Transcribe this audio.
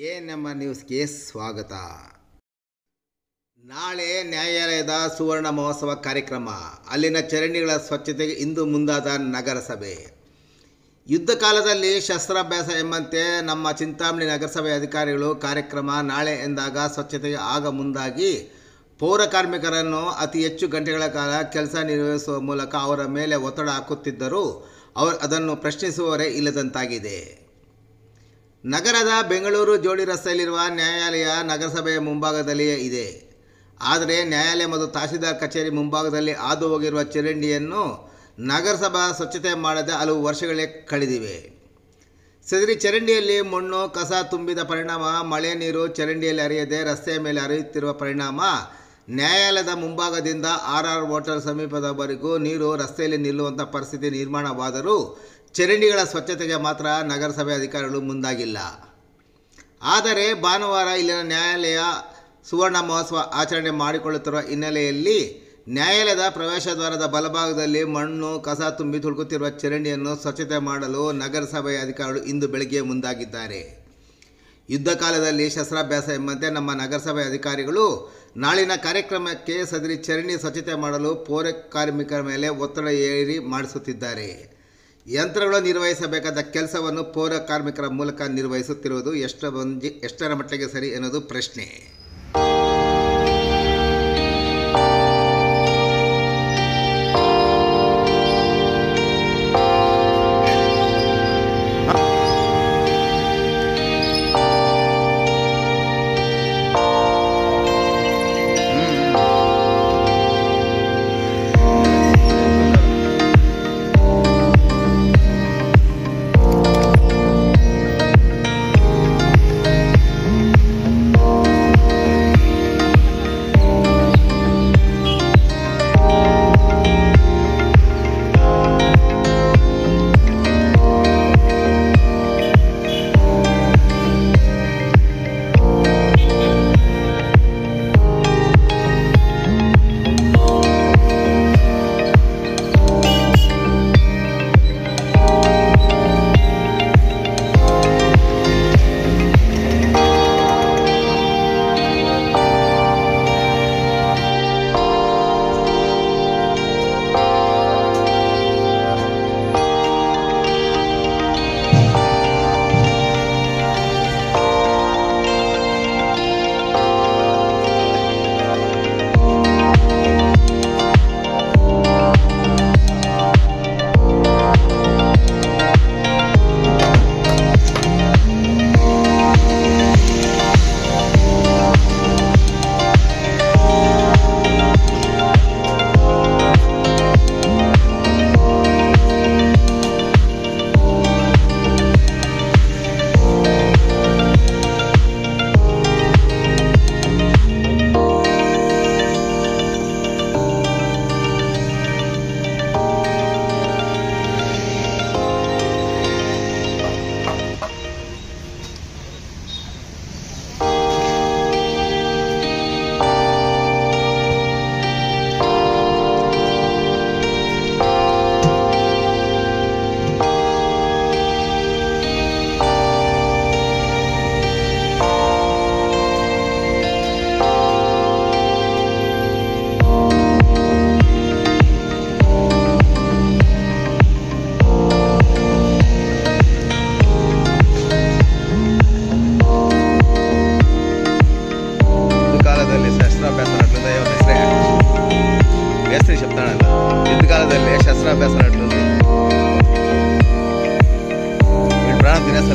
A ನಮ್ಮ ನ್ಯೂಸ್ಗೆ ಸ್ವಾಗತ ನಾಳೆ ನ್ಯಾಯಾಲಯದ ಸುವರ್ಣ ಮಹೋತ್ಸವ ಕಾರ್ಯಕ್ರಮ ಅಲ್ಲಿನ ಚರಂಡಿಗಳ ಸ್ವಚ್ಛತೆಗೆ ಇಂದು ಮುಂದಾದ ನಗರಸಭೆ ಯುದ್ಧ ಕಾಲದಲ್ಲಿ ಶಸ್ತ್ರಾಭ್ಯಾಸ ಎಂಬಂತೆ ನಮ್ಮ ಚಿಂತಾಮಣಿ ನಗರಸಭೆ ಅಧಿಕಾರಿಗಳು ಕಾರ್ಯಕ್ರಮ ನಾಳೆ ಎಂದಾಗ ಸ್ವಚ್ಛತೆಗೆ ಆಗ ಮುಂದಾಗಿ ಪೌರ ಕಾರ್ಮಿಕರನ್ನು ಅತಿ ಹೆಚ್ಚು ಗಂಟೆಗಳ ಕಾಲ ಕೆಲಸ ನಿರ್ವಹಿಸುವ ಮೂಲಕ ಅವರ ಮೇಲೆ ಒತ್ತಡ ಹಾಕುತ್ತಿದ್ದರೂ ಅವರು ಅದನ್ನು ಪ್ರಶ್ನಿಸುವವರೇ ಇಲ್ಲದಂತಾಗಿದೆ ನಗರದ ಬೆಂಗಳೂರು ಜೋಡಿ ರಸ್ತೆಯಲ್ಲಿರುವ ನ್ಯಾಯಾಲಯ ನಗರಸಭೆಯ ಮುಂಭಾಗದಲ್ಲಿಯೇ ಇದೆ ಆದರೆ ನ್ಯಾಯಾಲಯ ಮತ್ತು ತಹಸೀಲ್ದಾರ್ ಕಚೇರಿ ಮುಂಭಾಗದಲ್ಲಿ ಹಾದು ಹೋಗಿರುವ ಚರಂಡಿಯನ್ನು ನಗರಸಭಾ ಸ್ವಚ್ಛತೆ ಮಾಡದೆ ಹಲವು ವರ್ಷಗಳೇ ಕಳೆದಿವೆ ಸದರಿ ಚರಂಡಿಯಲ್ಲಿ ಮಣ್ಣು ಕಸ ತುಂಬಿದ ಪರಿಣಾಮ ಮಳೆ ನೀರು ಚರಂಡಿಯಲ್ಲಿ ಹರಿಯದೆ ರಸ್ತೆಯ ಮೇಲೆ ಹರಿಯುತ್ತಿರುವ ಪರಿಣಾಮ ನ್ಯಾಯಾಲಯದ ಮುಂಭಾಗದಿಂದ ಆರ್ ಆರ್ ಹೋಟೆಲ್ ಸಮೀಪದವರೆಗೂ ನೀರು ರಸ್ತೆಯಲ್ಲಿ ನಿಲ್ಲುವಂಥ ಪರಿಸ್ಥಿತಿ ನಿರ್ಮಾಣವಾದರೂ ಚರಂಡಿಗಳ ಸ್ವಚ್ಛತೆಗೆ ಮಾತ್ರ ನಗರಸಭೆ ಅಧಿಕಾರಿಗಳು ಮುಂದಾಗಿಲ್ಲ ಆದರೆ ಭಾನುವಾರ ಇಲ್ಲಿನ ನ್ಯಾಯಾಲಯ ಸುವರ್ಣ ಮಹೋತ್ಸವ ಆಚರಣೆ ಮಾಡಿಕೊಳ್ಳುತ್ತಿರುವ ಹಿನ್ನೆಲೆಯಲ್ಲಿ ನ್ಯಾಯಾಲಯದ ಪ್ರವೇಶ ದ್ವಾರದ ಬಲಭಾಗದಲ್ಲಿ ಮಣ್ಣು ಕಸ ತುಂಬಿ ತುಳುಕುತ್ತಿರುವ ಚರಂಡಿಯನ್ನು ಸ್ವಚ್ಛತೆ ಮಾಡಲು ನಗರಸಭೆಯ ಅಧಿಕಾರಿಗಳು ಇಂದು ಬೆಳಗ್ಗೆ ಮುಂದಾಗಿದ್ದಾರೆ ಯುದ್ಧ ಕಾಲದಲ್ಲಿ ಶಸ್ತ್ರಾಭ್ಯಾಸ ಎಂಬಂತೆ ನಮ್ಮ ನಗರಸಭೆ ಅಧಿಕಾರಿಗಳು ನಾಳಿನ ಕಾರ್ಯಕ್ರಮಕ್ಕೆ ಸದರಿ ಚರಂಡಿ ಸ್ವಚ್ಛತೆ ಮಾಡಲು ಪೌರ ಕಾರ್ಮಿಕರ ಮೇಲೆ ಒತ್ತಡ ಏರಿ ಮಾಡಿಸುತ್ತಿದ್ದಾರೆ ಯಂತ್ರಗಳು ನಿರ್ವಹಿಸಬೇಕಾದ ಕೆಲಸವನ್ನು ಪೌರ ಕಾರ್ಮಿಕರ ಮೂಲಕ ನಿರ್ವಹಿಸುತ್ತಿರುವುದು ಎಷ್ಟು ಮಂದಿ ಎಷ್ಟರ ಮಟ್ಟಿಗೆ ಸರಿ ಎನ್ನುವುದು ಪ್ರಶ್ನೆ ಯುದ್ಧ ಕಾಲದಲ್ಲಿ ಶಸ್ತ್ರಾಭ್ಯಾಸ ನಟ್ಲದ ಹೆಸರೇ ಹೆಸರು ಶಬ್ದಾಣಲ್ಲ ಯುದ್ಧ ಕಾಲದಲ್ಲಿ ಶಸ್ತ್ರಾಭ್ಯಾಸ ನಟ್ಲದ ಪ್ರಾಣ ದಿನ